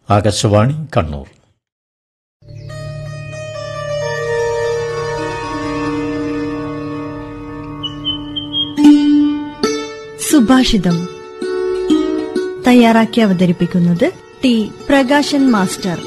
ആകാശവാണി കണ്ണൂർ സുഭാഷിതം തയ്യാറാക്കി അവതരിപ്പിക്കുന്നത് ടി പ്രകാശൻ മാസ്റ്റർ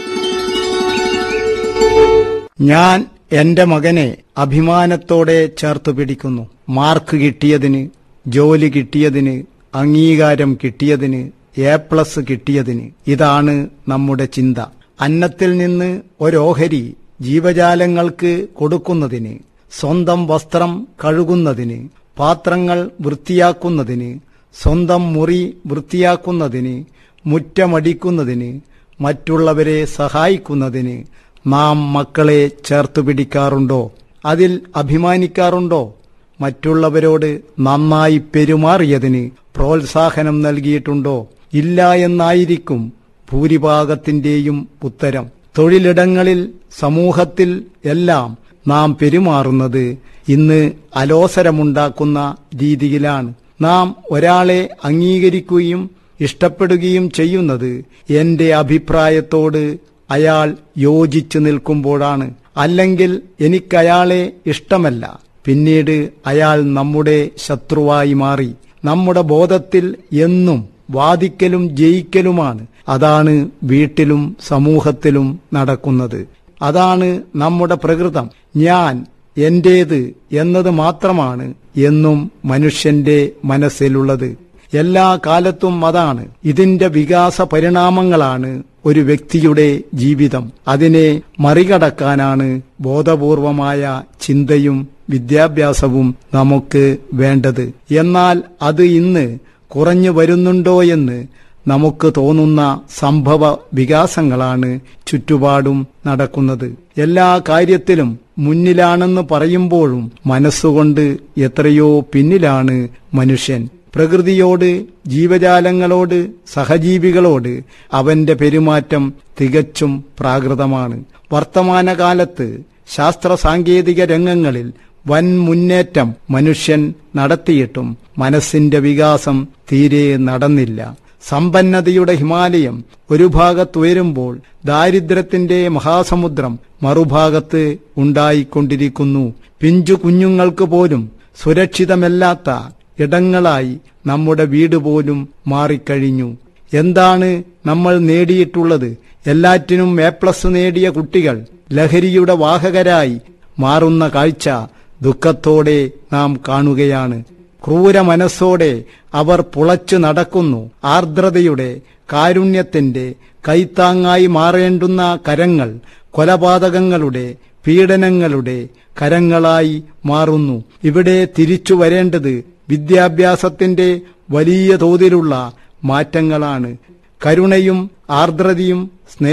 ഞാൻ എന്റെ മകനെ അഭിമാനത്തോടെ ചേർത്തു പിടിക്കുന്നു മാർക്ക് കിട്ടിയതിന് ജോലി കിട്ടിയതിന് അംഗീകാരം കിട്ടിയതിന് എ പ്ലസ് കിട്ടിയതിന് ഇതാണ് നമ്മുടെ ചിന്ത അന്നത്തിൽ നിന്ന് ഒരോഹരി ജീവജാലങ്ങൾക്ക് കൊടുക്കുന്നതിന് സ്വന്തം വസ്ത്രം കഴുകുന്നതിന് പാത്രങ്ങൾ വൃത്തിയാക്കുന്നതിന് സ്വന്തം മുറി വൃത്തിയാക്കുന്നതിന് മുറ്റമടിക്കുന്നതിന് മറ്റുള്ളവരെ സഹായിക്കുന്നതിന് നാം മക്കളെ ചേർത്തു പിടിക്കാറുണ്ടോ അതിൽ അഭിമാനിക്കാറുണ്ടോ മറ്റുള്ളവരോട് നന്നായി പെരുമാറിയതിന് പ്രോത്സാഹനം നൽകിയിട്ടുണ്ടോ ഇല്ല എന്നായിരിക്കും ഭൂരിഭാഗത്തിന്റെയും ഉത്തരം തൊഴിലിടങ്ങളിൽ സമൂഹത്തിൽ എല്ലാം നാം പെരുമാറുന്നത് ഇന്ന് അലോസരമുണ്ടാക്കുന്ന രീതിയിലാണ് നാം ഒരാളെ അംഗീകരിക്കുകയും ഇഷ്ടപ്പെടുകയും ചെയ്യുന്നത് എന്റെ അഭിപ്രായത്തോട് അയാൾ യോജിച്ചു നിൽക്കുമ്പോഴാണ് അല്ലെങ്കിൽ എനിക്കയാളെ ഇഷ്ടമല്ല പിന്നീട് അയാൾ നമ്മുടെ ശത്രുവായി മാറി നമ്മുടെ ബോധത്തിൽ എന്നും വാദിക്കലും ജയിക്കലുമാണ് അതാണ് വീട്ടിലും സമൂഹത്തിലും നടക്കുന്നത് അതാണ് നമ്മുടെ പ്രകൃതം ഞാൻ എന്റേത് എന്നത് മാത്രമാണ് എന്നും മനുഷ്യന്റെ മനസ്സിലുള്ളത് എല്ലാ കാലത്തും അതാണ് ഇതിന്റെ വികാസ പരിണാമങ്ങളാണ് ഒരു വ്യക്തിയുടെ ജീവിതം അതിനെ മറികടക്കാനാണ് ബോധപൂർവമായ ചിന്തയും വിദ്യാഭ്യാസവും നമുക്ക് വേണ്ടത് എന്നാൽ അത് ഇന്ന് കുറഞ്ഞു വരുന്നുണ്ടോ എന്ന് നമുക്ക് തോന്നുന്ന സംഭവ വികാസങ്ങളാണ് ചുറ്റുപാടും നടക്കുന്നത് എല്ലാ കാര്യത്തിലും മുന്നിലാണെന്ന് പറയുമ്പോഴും മനസ്സുകൊണ്ട് എത്രയോ പിന്നിലാണ് മനുഷ്യൻ പ്രകൃതിയോട് ജീവജാലങ്ങളോട് സഹജീവികളോട് അവന്റെ പെരുമാറ്റം തികച്ചും പ്രാകൃതമാണ് വർത്തമാനകാലത്ത് ശാസ്ത്ര സാങ്കേതിക രംഗങ്ങളിൽ വൻ മുന്നേറ്റം മനുഷ്യൻ നടത്തിയിട്ടും മനസ്സിന്റെ വികാസം തീരെ നടന്നില്ല സമ്പന്നതയുടെ ഹിമാലയം ഒരു ഭാഗത്തുയരുമ്പോൾ ദാരിദ്ര്യത്തിന്റെ മഹാസമുദ്രം മറുഭാഗത്ത് ഉണ്ടായിക്കൊണ്ടിരിക്കുന്നു പിഞ്ചു കുഞ്ഞുങ്ങൾക്ക് പോലും സുരക്ഷിതമല്ലാത്ത ഇടങ്ങളായി നമ്മുടെ വീട് പോലും മാറിക്കഴിഞ്ഞു എന്താണ് നമ്മൾ നേടിയിട്ടുള്ളത് എല്ലാറ്റിനും എ പ്ലസ് നേടിയ കുട്ടികൾ ലഹരിയുടെ വാഹകരായി മാറുന്ന കാഴ്ച ദുഃഖത്തോടെ നാം കാണുകയാണ് ക്രൂര മനസ്സോടെ അവർ പുളച്ചു നടക്കുന്നു ആർദ്രതയുടെ കാരുണ്യത്തിന്റെ കൈത്താങ്ങായി മാറേണ്ടുന്ന കരങ്ങൾ കൊലപാതകങ്ങളുടെ പീഡനങ്ങളുടെ കരങ്ങളായി മാറുന്നു ഇവിടെ തിരിച്ചു വരേണ്ടത് വിദ്യാഭ്യാസത്തിന്റെ വലിയ തോതിലുള്ള മാറ്റങ്ങളാണ് കരുണയും ആർദ്രതയും